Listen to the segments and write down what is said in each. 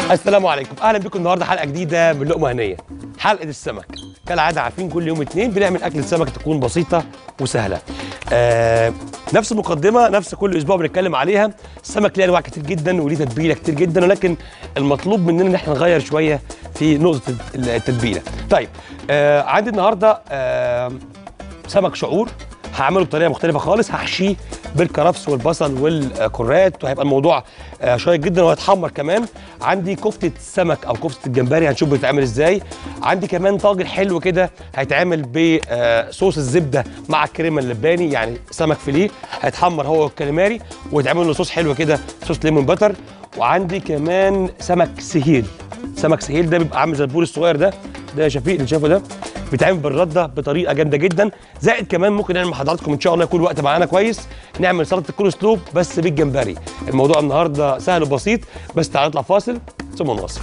السلام عليكم اهلا بكم النهارده حلقه جديده من لقمه هنيه حلقه السمك كالعاده عارفين كل يوم اتنين بنعمل اكله سمك تكون بسيطه وسهله آه نفس المقدمه نفس كل اسبوع بنتكلم عليها السمك ليه انواع كتير جدا وليه تتبيله كتير جدا ولكن المطلوب مننا ان احنا نغير شويه في نقطه التتبيله طيب آه عندي النهارده آه سمك شعور هعمله بطريقه مختلفه خالص هحشيه بالكرفس والبصل والكرات وهيبقى الموضوع آه، شيق جدا وهيتحمر كمان عندي كفته سمك او كفته الجمبري هنشوف بتتعمل ازاي عندي كمان طاجن حلو كده هيتعمل بصوص الزبده مع الكريمه اللباني يعني سمك فيليه هيتحمر هو والكاليماري ويتعمل له صوص حلو كده صوص ليمون بتر وعندي كمان سمك سهيل سمك سهيل ده بيبقى عامل زي البول الصغير ده ده يا شفيق اللي شايفه ده بيتعمل بالرده بطريقه جامده جدا زائد كمان ممكن نعمل مع حضراتكم ان شاء الله يكون الوقت معانا كويس نعمل سلطه الكول سلوب بس بالجمبري الموضوع النهارده سهل وبسيط بس تعالوا نطلع فاصل ثم نواصل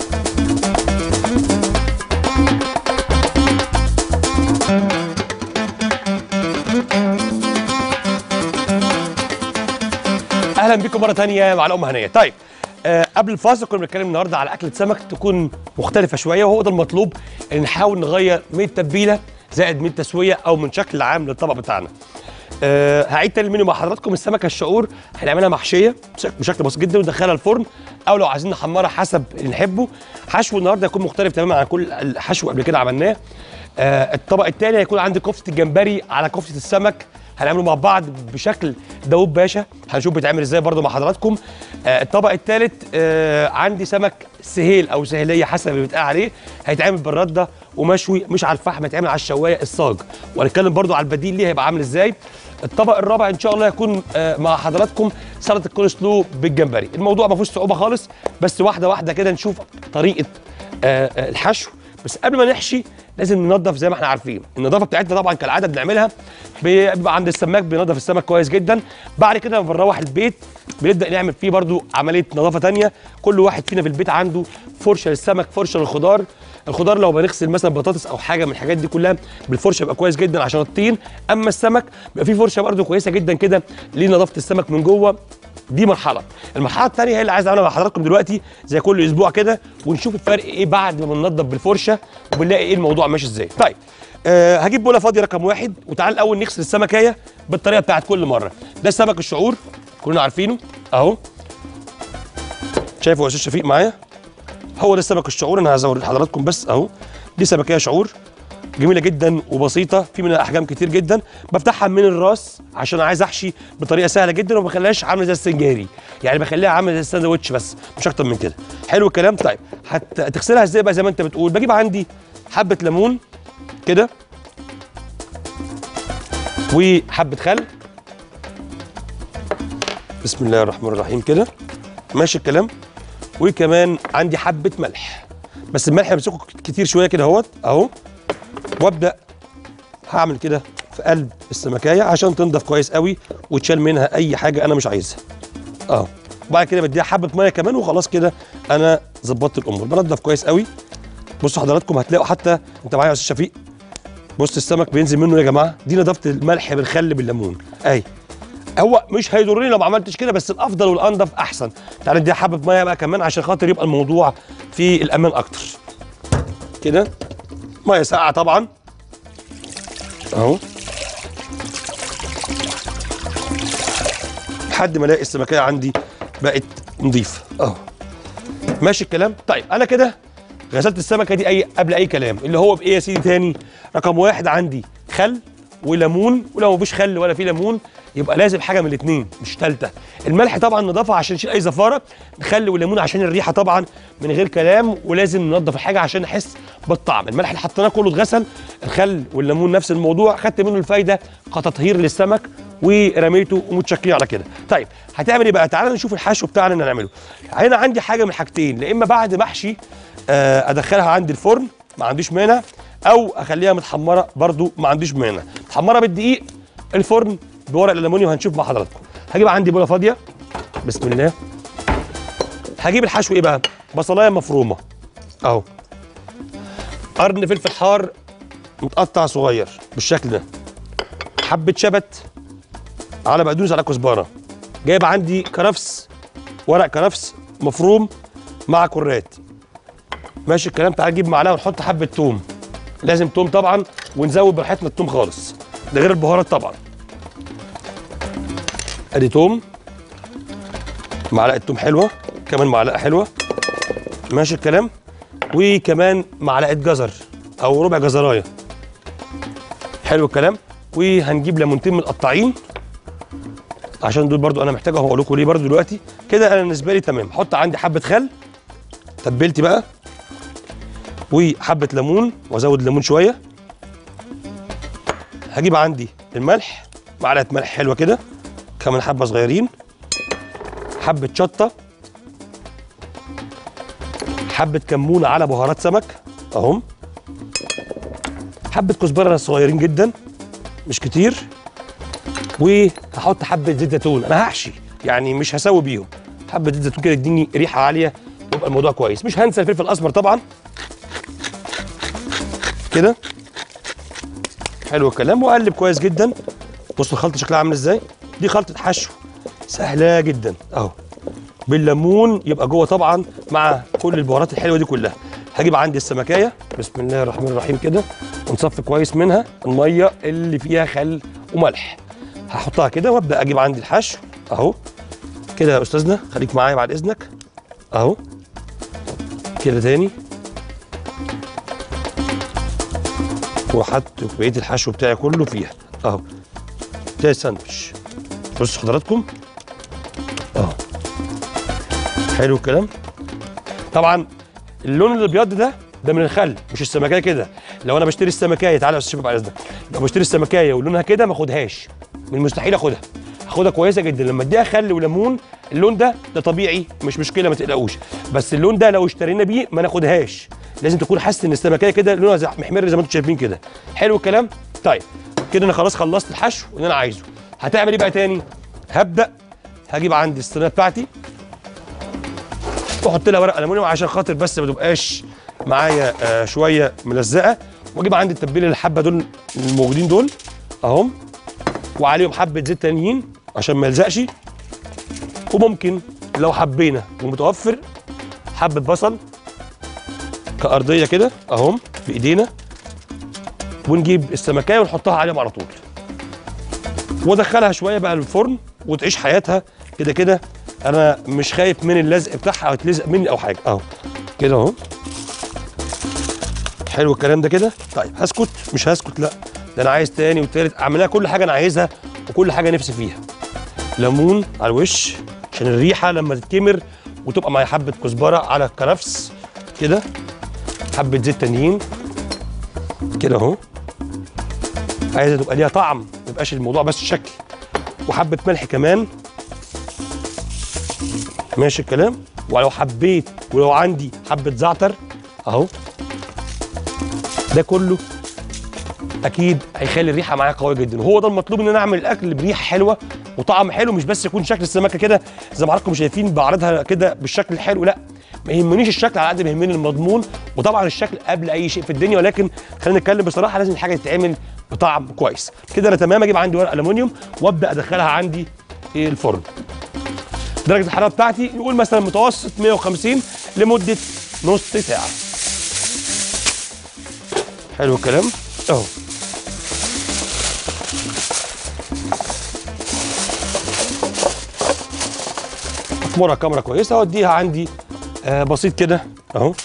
اهلا بكم مره تانية مع الام هنيه طيب آه قبل الفاصل كنا بنتكلم النهارده على اكله سمك تكون مختلفه شويه وهو ده المطلوب ان نحاول نغير من التتبيله زائد من التسويه او من شكل عام للطبق بتاعنا آه هعيد تاني المنيو مع حضراتكم السمكه الشعور هنعملها محشيه بشك- بشكل بسيط جدا وندخلها الفرن او لو عايزين نحمرها حسب اللي نحبه حشو النهارده هيكون مختلف تماما عن كل الحشو قبل كده عملناه آه الطبق الثاني هيكون عندي كفته الجمبري على كفته السمك هنعمله مع بعض بشكل داوود باشا هنشوف بيتعمل ازاي برضو مع حضراتكم آه الطبق الثالث آه عندي سمك سهيل او سهيليه حسب اللي بيتقال عليه هيتعمل بالرده ومشوي مش على الفحم هيتعمل على الشوايه الصاج وهنتكلم برضو على البديل ليه هيبقى عامل ازاي الطبق الرابع ان شاء الله هيكون آه مع حضراتكم سلطه الكول سلو بالجمبري الموضوع ما فيهوش صعوبه خالص بس واحده واحده كده نشوف طريقه آه آه، الحشو بس قبل ما نحشي لازم ننظف زي ما احنا عارفين النظافه بتاعتنا طبعا كالعاده بنعملها بيبقى عند السماك بينظف السمك كويس جدا بعد كده لما بنروح البيت بنبدا نعمل فيه برضو عمليه نظافه تانية كل واحد فينا في البيت عنده فرشه للسمك فرشه للخضار الخضار لو بنغسل مثلا بطاطس او حاجه من الحاجات دي كلها بالفرشه يبقى كويس جدا عشان الطين اما السمك بيبقى فيه فرشه برضو كويسه جدا كده لنظافه السمك من جوه دي مرحله المرحله الثانيه هي اللي عايز اعملها مع حضراتكم دلوقتي زي كل اسبوع كده ونشوف الفرق ايه بعد ما بننضف بالفرشه وبنلاقي ايه الموضوع ماشي ازاي طيب أه هجيب بوله فاضيه رقم واحد وتعال الاول نغسل السمكيه بالطريقه بتاعت كل مره ده سمك الشعور كلنا عارفينه اهو شايفه يا استاذ شفيق معايا هو ده سمك الشعور انا هزور لحضراتكم بس اهو دي سمكيه شعور جميله جدا وبسيطه في منها احجام كتير جدا بفتحها من الراس عشان عايز احشي بطريقه سهله جدا وما بخليهاش عامله زي السنجاري يعني بخليها عامله زي الساندوتش بس مش اكتر من كده حلو الكلام طيب هت- هتغسلها ازاي بقى زي ما انت بتقول بجيب عندي حبه ليمون كده وحبه خل بسم الله الرحمن الرحيم كده ماشي الكلام وكمان عندي حبه ملح بس الملح بمسكه كتير شويه كده اهوت اهو وابدا هعمل كده في قلب السمكايه عشان تنضف كويس قوي وتشال منها اي حاجه انا مش عايزها اه وبعد كده بديها حبه ميه كمان وخلاص كده انا ظبطت الامور بنضف كويس قوي بصوا حضراتكم هتلاقوا حتى انت معايا يا استاذ شفيق بص السمك بينزل منه يا جماعه دي نظافه الملح بالخل بالليمون اهي هو مش هيضرني لو ما عملتش كده بس الافضل والانضف احسن تعالى نديها حبه ميه بقى كمان عشان خاطر يبقى الموضوع في الامان اكتر كده ميه ساقعه طبعا اهو لحد ما الاقي السمكيه عندي بقت نظيفه اهو ماشي الكلام طيب انا كده غسلت السمكه دي اي قبل اي كلام اللي هو بايه يا سيدي تاني رقم واحد عندي خل وليمون ولو مفيش خل ولا في ليمون يبقى لازم حاجه من الاثنين مش ثالثه الملح طبعا نضافه عشان نشيل اي زفاره خل وليمون عشان الريحه طبعا من غير كلام ولازم ننضف الحاجه عشان نحس بالطعم الملح اللي حطيناه كله اتغسل الخل والليمون نفس الموضوع خدت منه الفايده كتطهير للسمك ورميته ومتشكرين على كده طيب هتعمل ايه بقى تعالى نشوف الحشو بتاعنا اللي نعمله هنا عندي حاجه من حاجتين لا اما بعد ما احشي آه، ادخلها عندي الفرن ما عنديش مانع او اخليها متحمره برضو ما عنديش مانع متحمره بالدقيق الفرن بورق الالومنيوم هنشوف مع حضراتكم هجيب عندي بوله فاضيه بسم الله هجيب الحشو ايه بقى بصلايه مفرومه اهو قرن فلفل حار متقطع صغير بالشكل ده حبه شبت على بقدونس على كزبره جايب عندي كرفس ورق كرفس مفروم مع كرات ماشي الكلام تعال نجيب معلقه ونحط حبه توم لازم توم طبعا ونزود براحتنا التوم خالص ده غير البهارات طبعا ادي توم معلقه توم حلوه كمان معلقه حلوه ماشي الكلام وكمان معلقه جزر او ربع جزرايه حلو الكلام وهنجيب ليمونتين متقطعين عشان دول برضو انا محتاجه هقول لكم ليه برضو دلوقتي كده انا بالنسبه لي تمام احط عندي حبه خل تبلتي بقى وحبه ليمون وازود الليمون شويه هجيب عندي الملح معلقه ملح حلوه كده كمان حبه صغيرين حبه شطه حبه كمونه على بهارات سمك اهم حبه كزبره صغيرين جدا مش كتير وهحط حبه زيت زيتون انا هحشي يعني مش هسوي بيهم حبه زيت زيتون كده تديني ريحه عاليه يبقى الموضوع كويس مش هنسى الفلفل الاسمر طبعا كده حلو الكلام واقلب كويس جدا بص الخلطه شكلها عامل ازاي دي خلطه حشو سهله جدا اهو بالليمون يبقى جوه طبعا مع كل البهارات الحلوه دي كلها هجيب عندي السمكيه بسم الله الرحمن الرحيم كده ونصفي كويس منها الميه اللي فيها خل وملح هحطها كده وابدا اجيب عندي الحشو اهو كده يا استاذنا خليك معايا بعد اذنك اهو كده تاني وحط بقيه الحشو بتاعي كله فيها اهو زي الساندوتش بصوا حضراتكم اهو حلو الكلام طبعا اللون الابيض ده ده من الخل مش السمكيه كده لو انا بشتري السمكيه تعالى يا استاذ شباب على اذنك لو بشتري السمكيه ولونها كده ما اخدهاش من المستحيل اخدها هاخدها كويسه جدا لما اديها خل وليمون اللون ده ده طبيعي مش مشكله ما تقلقوش بس اللون ده لو اشترينا بيه ما ناخدهاش لازم تكون حاسس ان السمكيه كده لونها زي محمر زي ما انتم شايفين كده حلو الكلام طيب كده انا خلاص خلصت الحشو اللي انا عايزه هتعمل ايه بقى تاني هبدا هجيب عندي الصينيه بتاعتي واحط لها ورق الومنيوم عشان خاطر بس ما تبقاش معايا آه شويه ملزقه واجيب عندي التتبيله الحبه دول الموجودين دول اهم وعليهم حبه زيت تانيين عشان ما يلزقش وممكن لو حبينا ومتوفر حبه بصل كأرضية كده اهم بايدينا ونجيب السمكية ونحطها عليهم على طول وادخلها شويه بقى الفرن وتعيش حياتها كده كده انا مش خايف من اللزق بتاعها او تلزق مني او حاجه اهو كده اهو حلو الكلام ده كده طيب هسكت مش هسكت لا ده انا عايز تاني وتالت اعمل لها كل حاجه انا عايزها وكل حاجه نفسي فيها ليمون على الوش عشان الريحه لما تتكمر وتبقى معايا حبه كزبره على الكرفس كده حبه زيت تانيين كده اهو عايزه تبقى ليها طعم ما يبقاش الموضوع بس شكل وحبه ملح كمان ماشي الكلام ولو حبيت ولو عندي حبه زعتر اهو ده كله اكيد هيخلي الريحه معايا قويه جدا وهو ده المطلوب ان انا اعمل الاكل بريحه حلوه وطعم حلو مش بس يكون شكل السمكه كده زي ما حضراتكم شايفين بعرضها كده بالشكل الحلو لا ما يهمنيش الشكل على قد ما يهمني المضمون وطبعا الشكل قبل اي شيء في الدنيا ولكن خلينا نتكلم بصراحه لازم الحاجه تتعمل بطعم كويس كده انا تمام اجيب عندي ورق الومنيوم وابدا ادخلها عندي في الفرن درجه الحراره بتاعتي نقول مثلا متوسط 150 لمده نص ساعه حلو الكلام اهو اخمرها كاميرا كويسه واديها عندي آه بسيط كده اهو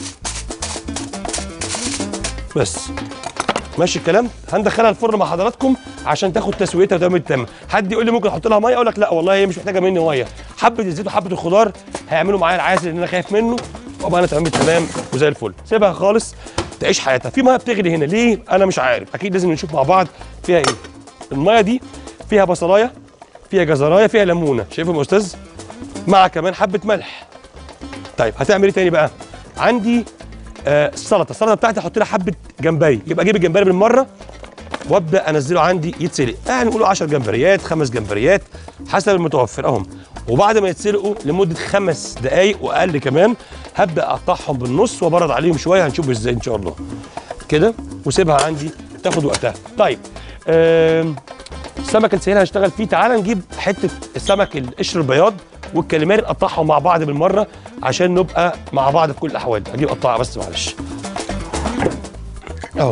بس ماشي الكلام هندخلها الفرن مع حضراتكم عشان تاخد تسويتها وتعمل تمام حد يقول لي ممكن احط لها ميه اقول لك لا والله هي مش محتاجه مني ميه حبه الزيت وحبه الخضار هيعملوا معايا العسل اللي انا خايف منه وابقى انا تمام تمام وزي الفل سيبها خالص تعيش حياتها في ميه بتغلي هنا ليه انا مش عارف اكيد لازم نشوف مع بعض فيها ايه الميه دي فيها بصلايه فيها جزرايه فيها ليمونه شايفهم يا استاذ مع كمان حبه ملح طيب هتعمل ايه تاني بقى عندي آه السلطه السلطه بتاعتي احط لها حبه جمبري يبقى اجيب الجمبري بالمره وابدا انزله عندي يتسلق يعني نقول 10 جمبريات خمس جمبريات حسب المتوفر اهم وبعد ما يتسلقوا لمده خمس دقائق واقل كمان هبدا اقطعهم بالنص وابرد عليهم شويه هنشوف ازاي ان شاء الله كده وسيبها عندي تاخد وقتها طيب آم، السمك السهيل هنشتغل فيه تعال نجيب حته السمك القشر البياض والكاليماري نقطعهم مع بعض بالمره عشان نبقى مع بعض في كل الاحوال اجيب قطاعه بس معلش اهو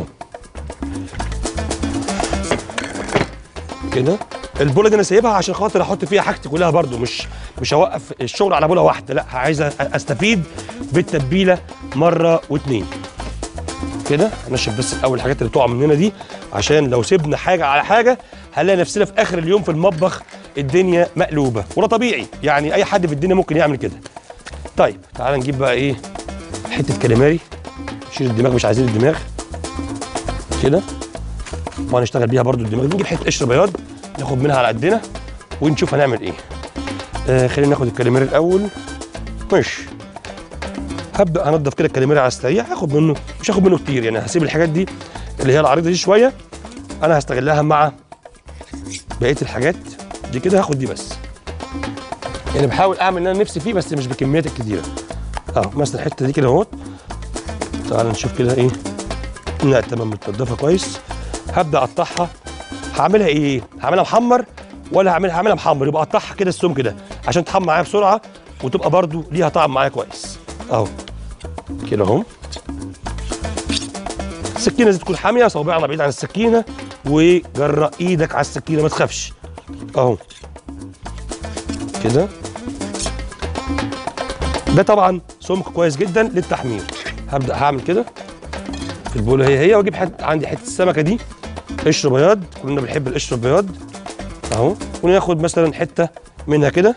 كده البوله دي انا سايبها عشان خاطر احط فيها حاجتي كلها برده مش مش هوقف الشغل على بوله واحده لا عايز أ- استفيد بالتتبيله مره واتنين كده هنشف بس الاول الحاجات اللي بتقع مننا دي عشان لو سيبنا حاجه على حاجه هنلاقي نفسنا في اخر اليوم في المطبخ الدنيا مقلوبه وده طبيعي يعني اي حد في الدنيا ممكن يعمل كده طيب تعال نجيب بقى ايه حته كاليماري نشيل الدماغ مش عايزين الدماغ كده وهنشتغل بيها برضو الدماغ دي نجيب حته قشر بياض ناخد منها على قدنا ونشوف هنعمل ايه آه خلينا ناخد الكاليماري الاول ماشي هبدا انضف كده الكاليماري على السريع هاخد منه مش هاخد منه كتير يعني هسيب الحاجات دي اللي هي العريضه دي شويه انا هستغلها مع بقيه الحاجات دي كده هاخد دي بس يعني بحاول اعمل اللي انا نفسي فيه بس مش بكميات الكتيره اهو مثلا الحته دي كده اهوت تعال نشوف كده ايه لا تمام متنضفه كويس هبدا اقطعها هعملها ايه هعملها محمر ولا هعملها هعملها محمر يبقى اقطعها كده السم كده عشان تحمر معايا بسرعه وتبقى برضو ليها طعم معايا كويس اهو كده اهو السكينه لازم تكون حاميه صوابعنا بعيد عن السكينه وجرأ ايدك على السكينه ما تخافش اهو كده ده طبعا سمك كويس جدا للتحمير هبدا هعمل كده في البوله هي هي واجيب حته عندي حته السمكه دي قشر بياض كلنا بنحب القشر البياض اهو وناخد مثلا حته منها كده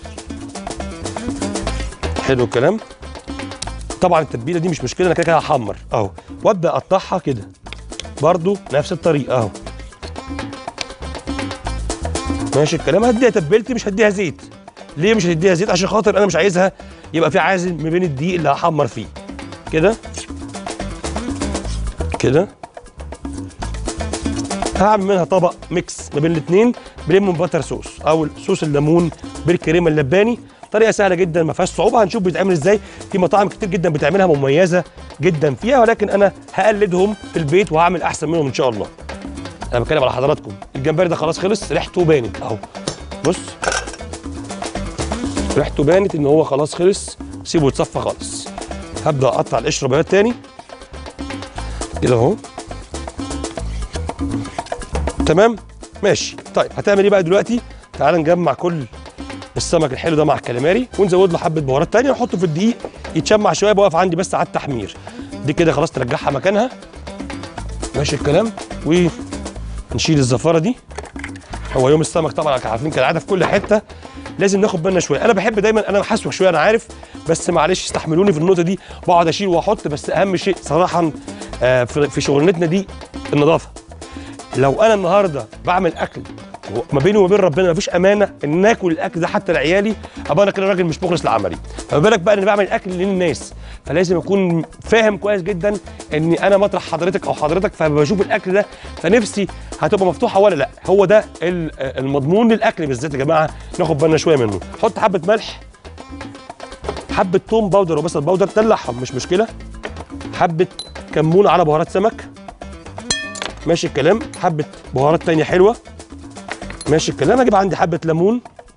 حلو الكلام طبعا التتبيله دي مش مشكله انا كده كده هحمر اهو وابدا اقطعها كده برضو نفس الطريقه اهو ماشي الكلام هديها تتبيلتي مش هديها زيت ليه مش هديها زيت عشان خاطر انا مش عايزها يبقى في عازل ما بين الدقيق اللي هحمر فيه كده كده هعمل منها طبق ميكس ما بين الاثنين بليمون باتر صوص او صوص الليمون بالكريمه اللباني طريقه سهله جدا ما فيهاش صعوبه هنشوف بيتعمل ازاي في مطاعم كتير جدا بتعملها مميزه جدا فيها ولكن انا هقلدهم في البيت وهعمل احسن منهم ان شاء الله انا بتكلم على حضراتكم الجمبري ده خلاص خلص ريحته بانت اهو بص ريحته بانت ان هو خلاص خلص سيبه يتصفى خالص هبدا اقطع القشر بياض تاني كده اهو تمام ماشي طيب هتعمل ايه بقى دلوقتي تعال نجمع كل السمك الحلو ده مع الكاليماري ونزود له حبه بهارات تانية ونحطه في الدقيق يتشمع شويه بوقف عندي بس على التحمير دي كده خلاص ترجعها مكانها ماشي الكلام ونشيل الزفاره دي هو يوم السمك طبعا عارفين كالعاده في كل حته لازم ناخد بالنا شويه انا بحب دايما انا محسوك شويه انا عارف بس معلش استحملوني في النقطه دي بقعد اشيل واحط بس اهم شيء صراحه آه، في في شغلانتنا دي النظافه لو انا النهارده بعمل اكل ما بيني وما بين ربنا مفيش امانه ان ناكل الاكل ده حتى لعيالي ابقى انا كده راجل مش مخلص لعملي فما بالك بقى ان بعمل اكل للناس فلازم اكون فاهم كويس جدا اني انا مطرح حضرتك او حضرتك فبشوف الاكل ده فنفسي هتبقى مفتوحه ولا لا هو ده ال- المضمون للاكل بالذات يا جماعه ناخد بالنا شويه منه حط حبه ملح حبه توم باودر وبصل باودر دلعهم مش مشكله حبه كمون على بهارات سمك ماشي الكلام حبه بهارات تانية حلوه ماشي الكلام اجيب عندي حبه ليمون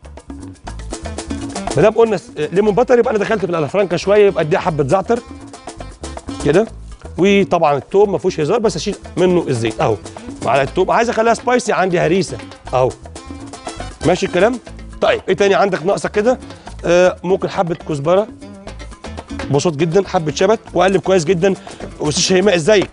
ما دام قلنا س- ليمون باتر يبقى انا دخلت في الالفرانكا شويه يبقى اديها حبه زعتر كده وطبعا التوم ما فيهوش هزار بس اشيل منه الزيت اهو معلقه التوم عايز اخليها سبايسي عندي هريسه اهو ماشي الكلام طيب ايه تاني عندك ناقصك كده آه ممكن حبه كزبره بسيط جدا حبه شبت واقلب كويس جدا استاذ شيماء ازيك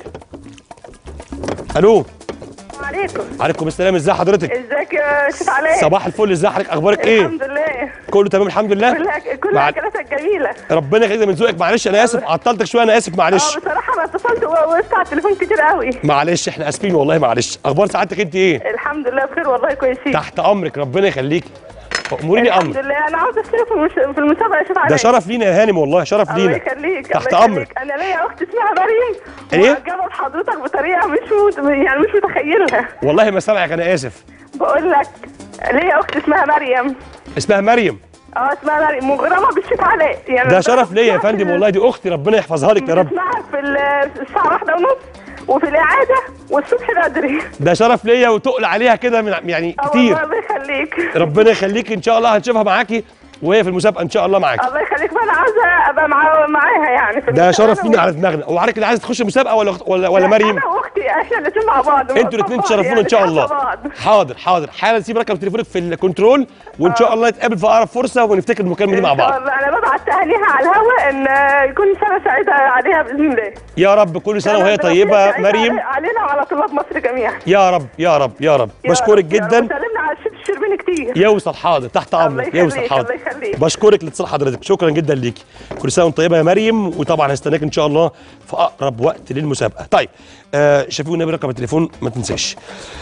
الو عليكم عليكم السلام ازي حضرتك ازيك يا شيخ علاء صباح الفل ازي حضرتك اخبارك ايه الحمد لله كله تمام الحمد لله كلها كل مع- اكلاتك جميله ربنا يخليك من ذوقك معلش انا اسف عطلتك شويه انا اسف معلش اه بصراحه انا اتصلت ووقفت على التليفون كتير قوي معلش احنا اسفين والله معلش اخبار سعادتك انت ايه الحمد لله بخير والله كويسين تحت امرك ربنا يخليك اموريني الحمد امر لله انا عاوزه اشترك في المش- في المسابقه يا شيخ علاء ده شرف لينا يا هانم والله شرف الله لينا يخليك تحت الله أمرك. يخليك. انا ليا اخت اسمها مريم إيه؟ معجبه بحضرتك بطريقه مش مت... يعني مش متخيلها والله ما سامعك انا اسف بقول لك ليا اخت اسمها مريم اسمها مريم اه اسمها مريم مغرمه بالشيخ علاء يعني ده شرف ليا يا فندم والله دي اختي ربنا يحفظها لك يا رب بسمعك في ال- الساعه واحدة ونص وفي الاعاده والصبح بدري ده شرف ليا وتقل عليها كده من يعني اه كتير والله الله يخليك ربنا يخليك ان شاء الله هنشوفها معاكي وهي في المسابقه ان شاء الله معاك الله يخليك ما انا عاوزه ابقى مع معاها يعني في ده المسابقة. شرف لينا على دماغنا وعارف اللي عايز تخش المسابقه ولا ولا, ولا مريم انا واختي احنا الاثنين مع بعض انتوا الاثنين تشرفونا ان شاء الله بعض. حاضر حاضر حالا سيب رقم تليفونك في الكنترول وان شاء الله نتقابل في اقرب فرصه ونفتكر المكالمه دي مع إن شاء بعض الله. انا ببعت تهنئه على الهواء ان يكون سنه سعيده عليها باذن الله يا رب كل سنه وهي ربنا طيبه سعيد مريم علي- علينا وعلى طلاب مصر جميعا يا رب يا رب يا رب يا بشكرك رب، يا رب. جدا وسلمنا على الشيف الشربيني كتير يوصل حاضر تحت الله امرك يخليك، يوصل حاضر الله يخليك. بشكرك لاتصال حضرتك شكرا جدا ليكي كل سنه وانت طيبه يا مريم وطبعا هستناك ان شاء الله في اقرب وقت للمسابقه طيب آه شافوا النبي رقم التليفون ما تنساش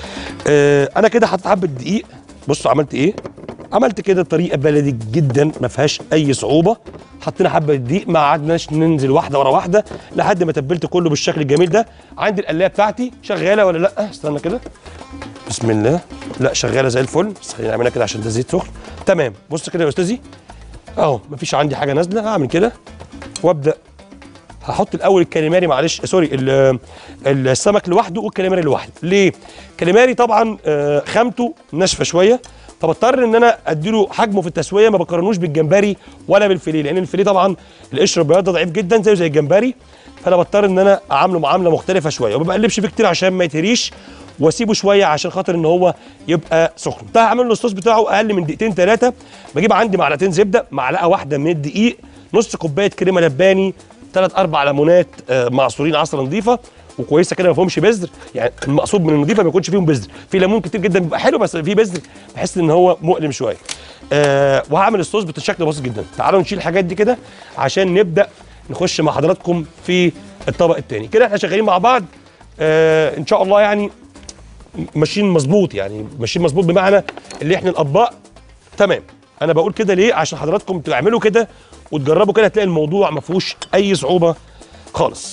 آه انا كده حطيت حبه دقيق بصوا عملت ايه عملت كده طريقه بلدي جدا ما فيهاش اي صعوبه حطينا حبه دقيق ما قعدناش ننزل واحده ورا واحده لحد ما تبلت كله بالشكل الجميل ده عندي القلايه بتاعتي شغاله ولا لا استنى كده بسم الله لا شغاله زي الفل بس خلينا نعملها كده عشان ده زيت سخن تمام بص كده يا استاذي اهو مفيش عندي حاجه نازله هعمل كده وابدا هحط الاول الكاليماري معلش سوري ال- السمك لوحده والكاليماري لوحده ليه كاليماري طبعا آه، خامته ناشفه شويه فبضطر ان انا اديله حجمه في التسويه ما بقارنوش بالجمبري ولا بالفيليه لان الفيليه طبعا القشر البياض ده ضعيف جدا زيه زي الجمبري فانا بضطر ان انا اعامله معامله مختلفه شويه وما بقلبش فيه كتير عشان ما يتهريش واسيبه شويه عشان خاطر ان هو يبقى سخن ده هعمل له الصوص بتاعه اقل من دقيقتين ثلاثه بجيب عندي معلقتين زبده معلقه واحده من الدقيق نص كوبايه كريمه لباني ثلاث اربع ليمونات آه، معصورين عصره نظيفه وكويسه كده ما فيهمش بذر يعني المقصود من النظيفه ما يكونش فيهم بذر في ليمون كتير جدا بيبقى حلو بس في بذر بحس ان هو مؤلم شويه أه وهعمل الصوص بشكل بسيط جدا تعالوا نشيل الحاجات دي كده عشان نبدا نخش مع حضراتكم في الطبق الثاني كده احنا شغالين مع بعض أه ان شاء الله يعني ماشيين مظبوط يعني ماشيين مظبوط بمعنى اللي احنا الاطباق تمام انا بقول كده ليه عشان حضراتكم تعملوا كده وتجربوا كده هتلاقي الموضوع ما فيهوش اي صعوبه خالص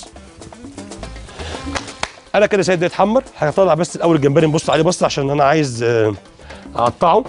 انا كده سيد ده يتحمر هطلع بس الاول الجمبري نبص عليه بص عشان انا عايز آه، اقطعه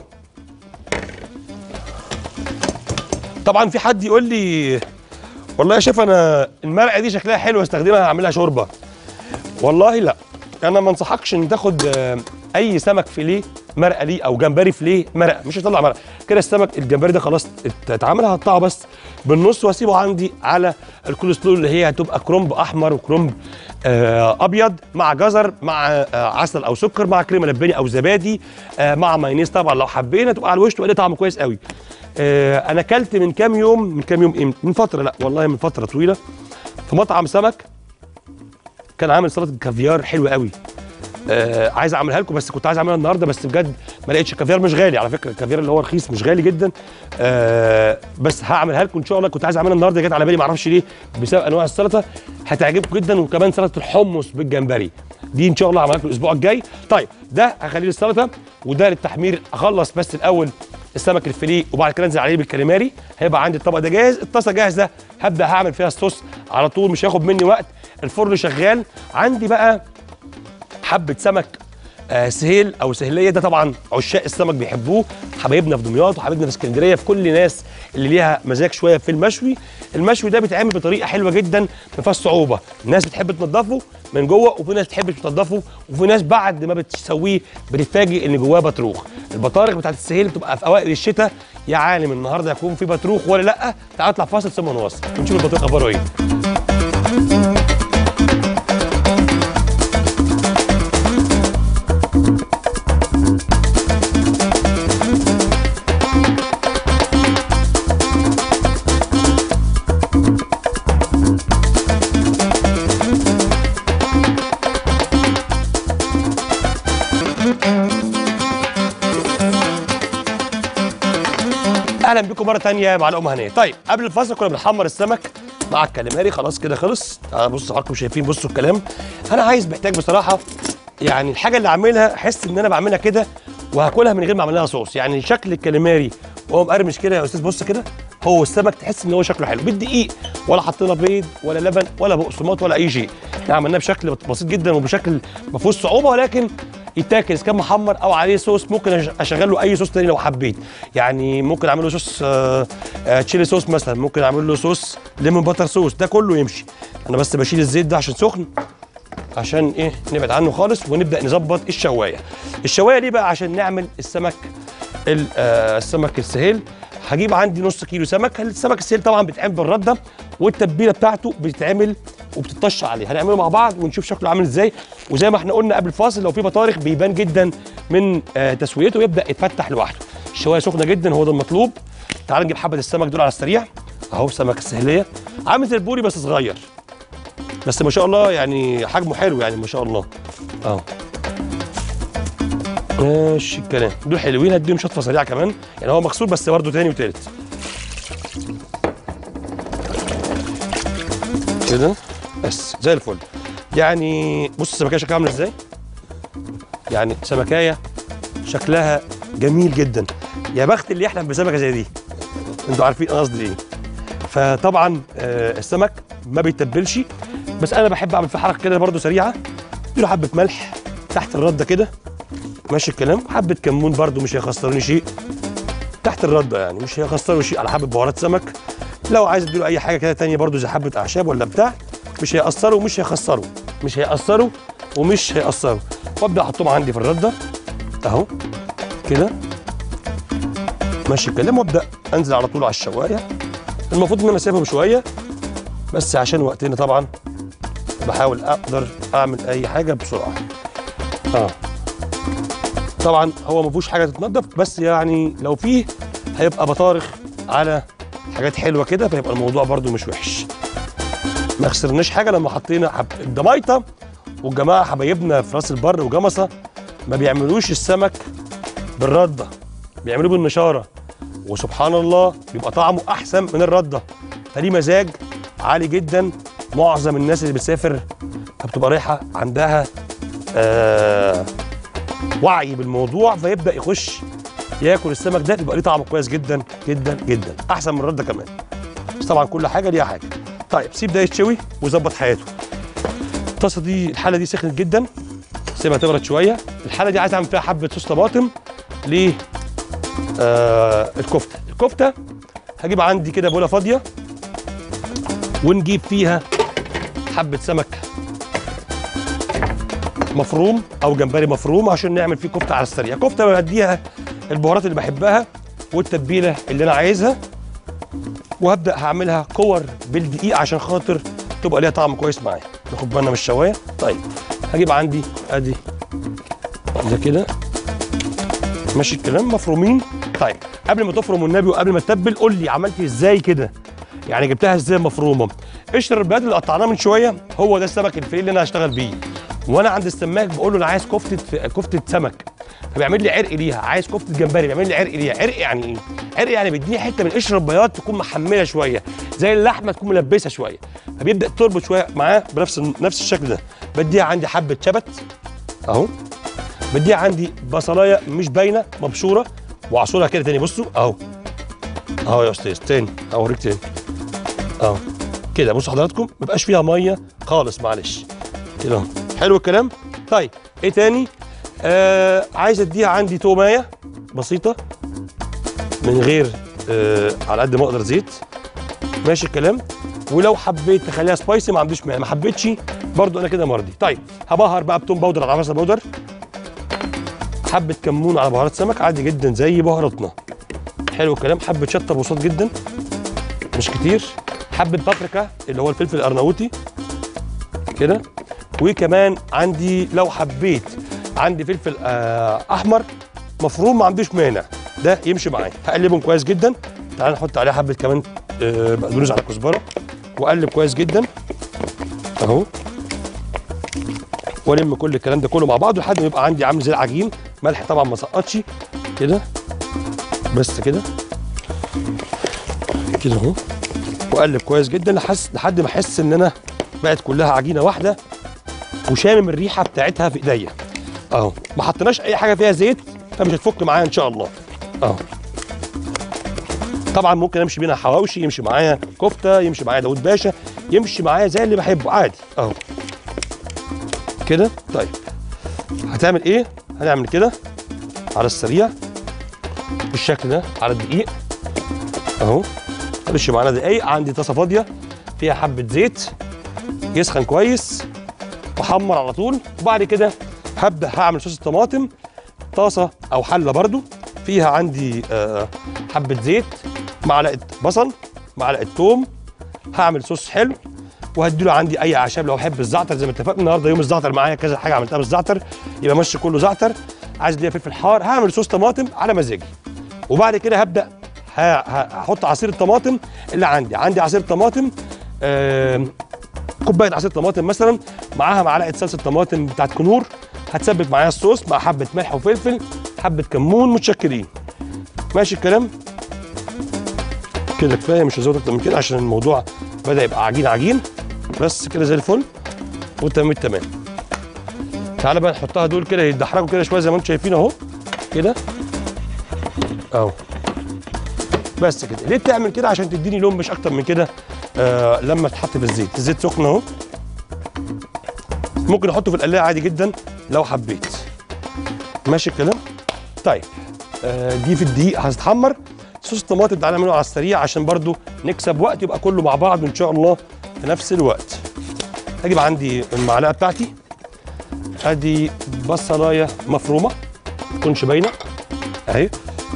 طبعا في حد يقول لي والله يا شيف انا المرقه دي شكلها حلو استخدمها اعملها شوربه والله لا انا ما انصحكش ان تاخد آه، اي سمك فيليه مرقه ليه او جمبري فيليه مرقه مش هيطلع مرقه كده السمك الجمبري ده خلاص ات- اتعمل هقطعه بس بالنص واسيبه عندي على الكوليسترول اللي هي هتبقى كرنب احمر وكرنب آه ابيض مع جزر مع آه عسل او سكر مع كريمه لباني او زبادي آه مع مايونيز طبعا لو حبينا تبقى على الوش تبقى ليه طعم كويس قوي آه انا اكلت من كام يوم من كام يوم إيه؟ من فتره لا والله من فتره طويله في مطعم سمك كان عامل سلطه كافيار حلوه قوي آه عايز اعملها لكم بس كنت عايز اعملها النهارده بس بجد ما لقيتش الكافيار مش غالي على فكره الكافيار اللي هو رخيص مش غالي جدا آه بس هعملها لكم ان شاء الله كنت عايز اعملها النهارده جت على بالي ما اعرفش ليه بسبب انواع السلطه هتعجبكم جدا وكمان سلطه الحمص بالجمبري دي ان شاء الله هعملها لكم الاسبوع الجاي طيب ده هخليه للسلطه وده للتحمير اخلص بس الاول السمك الفيليه وبعد كده انزل عليه بالكاليماري هيبقى عندي الطبق ده جاهز الطاسه جاهزه هبدا هعمل فيها الصوص على طول مش هياخد مني وقت الفرن شغال عندي بقى حبه سمك آه سهيل او سهليه ده طبعا عشاق السمك بيحبوه حبايبنا في دمياط وحبايبنا في اسكندريه في كل ناس اللي ليها مزاج شويه في المشوي المشوي ده بيتعمل بطريقه حلوه جدا ما فيهاش صعوبه الناس بتحب تنضفه من جوه وفي ناس بتحب تنضفه وفي ناس بعد ما بتسويه بتتفاجئ ان جواه بطروخ البطارخ بتاعت السهيل بتبقى في اوائل الشتاء يا عالم النهارده هيكون في بطروخ ولا لا تعال نطلع فاصل ثم نواصل ونشوف البطروخ اخباره ايه اهلا بكم مره تانية مع الام هنيه طيب قبل الفاصل كنا بنحمر السمك مع الكاليماري خلاص كده خلص تعالوا بصوا حضراتكم شايفين بصوا الكلام انا عايز محتاج بصراحه يعني الحاجه اللي اعملها احس ان انا بعملها كده وهاكلها من غير ما اعمل لها صوص يعني شكل الكاليماري وهو مقرمش كده يا استاذ بص كده هو السمك تحس ان هو شكله حلو بالدقيق ولا حطينا بيض ولا لبن ولا بقسماط ولا اي شيء احنا عملناه بشكل بسيط جدا وبشكل ما فيهوش صعوبه ولكن يتاكل اذا كان محمر او عليه صوص ممكن أش- اشغل له اي صوص تاني لو حبيت يعني ممكن اعمل له صوص آه، آه، تشيلي صوص مثلا ممكن اعمل له صوص ليمون باتر صوص ده كله يمشي انا بس بشيل الزيت ده عشان سخن عشان ايه نبعد عنه خالص ونبدا نظبط الشوايه الشوايه ليه بقى عشان نعمل السمك ال- آه، السمك السهيل هجيب عندي نص كيلو سمك السمك السيل طبعا بيتعمل بالرده والتتبيله بتاعته بتتعمل وبتطش عليه هنعمله مع بعض ونشوف شكله عامل ازاي وزي ما احنا قلنا قبل الفاصل لو في بطارخ بيبان جدا من آه تسويته يبدا يتفتح لوحده الشوايه سخنه جدا هو ده المطلوب تعال نجيب حبه السمك دول على السريع اهو سمك السهليه عامل زي البوري بس صغير بس ما شاء الله يعني حجمه حلو يعني ما شاء الله اهو ماشي الكلام دول حلوين هديهم شطفه سريعه كمان يعني هو مغسول بس برضه تاني وتالت كده بس زي الفل يعني بص السمكيه شكلها عامل ازاي يعني سمكايه شكلها جميل جدا يا بخت اللي يحلم بسمكه زي دي انتوا عارفين انا قصدي ايه فطبعا آه السمك ما بيتبلش بس انا بحب اعمل فيه حركه كده برده سريعه اديله حبه ملح تحت الرده كده ماشي الكلام حبه كمون برده مش هيخسروني شيء تحت الرده يعني مش هيخسروا شيء على حبه بهارات سمك لو عايز اديله اي حاجه كده تانية برده زي حبه اعشاب ولا بتاع مش هيأثروا ومش هيخسروا مش هيأثروا ومش هيأثروا وابدا احطهم عندي في الرده اهو كده ماشي الكلام وابدا انزل على طول على الشوايه المفروض ان انا اسيبهم شويه بس عشان وقتنا طبعا بحاول اقدر اعمل اي حاجه بسرعه اه طبعا هو ما فيهوش حاجه تتنضف بس يعني لو فيه هيبقى بطارخ على حاجات حلوه كده فيبقى الموضوع برده مش وحش ما خسرناش حاجه لما حطينا حب الجمايطه والجماعه حبايبنا في راس البر وجمصه ما بيعملوش السمك بالرده بيعملوه بالنشاره وسبحان الله بيبقى طعمه احسن من الرده فليه مزاج عالي جدا معظم الناس اللي بتسافر بتبقى رايحه عندها آه وعي بالموضوع فيبدا يخش ياكل السمك ده بيبقى ليه طعم كويس جدا جدا جدا احسن من الرده كمان بس طبعا كل حاجه ليها حاجه طيب سيب ده يتشوي ويظبط حياته الطاسه دي الحله دي سخنت جدا سيبها تبرد شويه الحله دي عايز اعمل فيها حبه صوص طماطم ل آه الكفته الكفته هجيب عندي كده بوله فاضيه ونجيب فيها حبه سمك مفروم او جمبري مفروم عشان نعمل فيه كفته على السريع كفته بديها البهارات اللي بحبها والتتبيله اللي انا عايزها وهبدا هعملها كور بالدقيق عشان خاطر تبقى ليها طعم كويس معايا ناخد بالنا من الشوايه طيب هجيب عندي ادي ده كده ماشي الكلام مفرومين طيب قبل ما تفرم النبي وقبل ما تتبل قول لي عملت ازاي كده يعني جبتها ازاي مفرومه قشر البياض اللي قطعناه من شويه هو ده السمك الفيليه اللي انا هشتغل بيه وانا عند السماك بقول له انا عايز كفته كفته سمك فبيعمل لي عرق ليها عايز كفته جمبري بيعمل لي عرق ليها عرق يعني ايه عرق يعني بيديني حته من قشر البياض تكون محمله شويه زي اللحمه تكون ملبسه شويه فبيبدا تربط شويه معاه بنفس نفس الشكل ده بديها عندي حبه شبت اهو بديها عندي بصلايه مش باينه مبشوره واعصرها كده تاني بصوا اهو اهو يا استاذ تاني اوريك تاني اهو كده بصوا حضراتكم ما بقاش فيها ميه خالص معلش كده اهو حلو الكلام طيب ايه تاني آه عايز اديها عندي تومايه بسيطه من غير آه على قد ما اقدر زيت ماشي الكلام ولو حبيت تخليها سبايسي ما عنديش مانع ما حبيتش برضو انا كده مرضي طيب هبهر بقى بتوم باودر على عسل باودر حبه كمون على بهارات سمك عادي جدا زي بهاراتنا حلو الكلام حبه شطه بسيط جدا مش كتير حبه بابريكا اللي هو الفلفل الارناوطي كده وكمان عندي لو حبيت عندي فلفل آه احمر مفروم ما عنديش مانع ده يمشي معايا هقلبهم كويس جدا تعال نحط عليه حبه كمان آه بقدونس على كزبره واقلب كويس جدا اهو والم كل الكلام ده كله مع بعضه لحد ما يبقى عندي عامل زي العجين ملح طبعا ما سقطش كده بس كده كده اهو واقلب كويس جدا لحس لحد ما احس ان انا بقت كلها عجينه واحده وشامم الريحه بتاعتها في ايديا اهو ما حطيناش اي حاجه فيها زيت فمش هتفك معايا ان شاء الله اهو طبعا ممكن امشي بينها حواوشي يمشي معايا كفته يمشي معايا داوود باشا يمشي معايا زي اللي بحبه عادي اهو كده طيب هتعمل ايه هنعمل كده على السريع بالشكل ده على الدقيق اهو معلش معانا دقايق عندي طاسه فاضيه فيها حبه زيت يسخن كويس واحمر على طول وبعد كده هبدا هعمل صوص الطماطم طاسه او حله برضو فيها عندي آه حبه زيت معلقه بصل معلقه توم هعمل صوص حلو وهديله عندي اي اعشاب لو احب الزعتر زي ما اتفقنا النهارده يوم الزعتر معايا كذا حاجه عملتها بالزعتر يبقى ماشي كله زعتر عايز ليا فلفل حار هعمل صوص طماطم على مزاجي وبعد كده هبدا ه- ه- هحط عصير الطماطم اللي عندي عندي عصير طماطم آم، كوبايه عصير طماطم مثلا معاها معلقه صلصه طماطم بتاعت كنور هتسبك معايا الصوص مع حبه ملح وفلفل حبه كمون متشكرين ماشي الكلام كده كفايه مش هزود اكتر من كده عشان الموضوع بدا يبقى عجين عجين بس كده زي الفل وتمام التمام تعالى بقى نحطها دول كده يتدحرجوا كده شويه زي ما انتم شايفين اهو كده اهو بس كده ليه بتعمل كده عشان تديني لون مش اكتر من كده آه لما تحط في الزيت الزيت سخن اهو ممكن احطه في القلايه عادي جدا لو حبيت ماشي الكلام طيب آه دي في الدقيق هتتحمر صوص الطماطم تعالى نعمله على السريع عشان برضو نكسب وقت يبقى كله مع بعض ان شاء الله في نفس الوقت هجيب عندي المعلقه بتاعتي ادي بصلايه مفرومه ما تكونش باينه اهي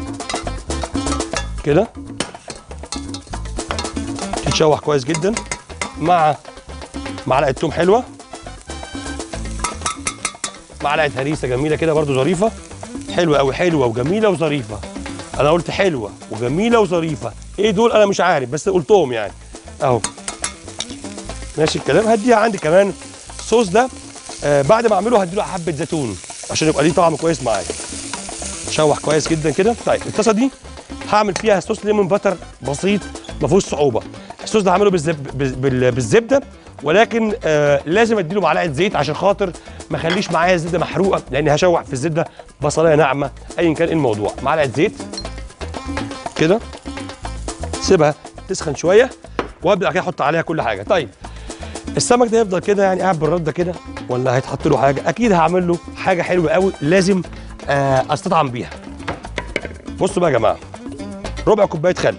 كده تتشوح كويس جدا مع معلقه توم حلوه معلقه هريسه جميله كده برضو ظريفه حلوه قوي حلوه وجميله وظريفه انا قلت حلوه وجميله وظريفه ايه دول انا مش عارف بس قلتهم يعني اهو ماشي الكلام هديها عندي كمان الصوص ده آه بعد ما اعمله هديله حبه زيتون عشان يبقى ليه طعم كويس معايا شوح كويس جدا كده طيب الطاسه دي هعمل فيها صوص ليمون باتر بسيط ما فيهوش صعوبه الصوص ده هعمله بالزب... بال- بال- بالزبده ولكن آه لازم اديله معلقه زيت عشان خاطر ما اخليش معايا الزبده محروقه لان هشوح في الزبده بصلايه ناعمه ايا كان إيه الموضوع معلقه زيت كده سيبها تسخن شويه وابدا كده احط عليها كل حاجه طيب السمك ده يفضل كده يعني قاعد بالرده كده ولا هيتحط له حاجه اكيد هعمل له حاجه حلوه قوي لازم آه استطعم بيها بصوا بقى يا جماعه ربع كوبايه خل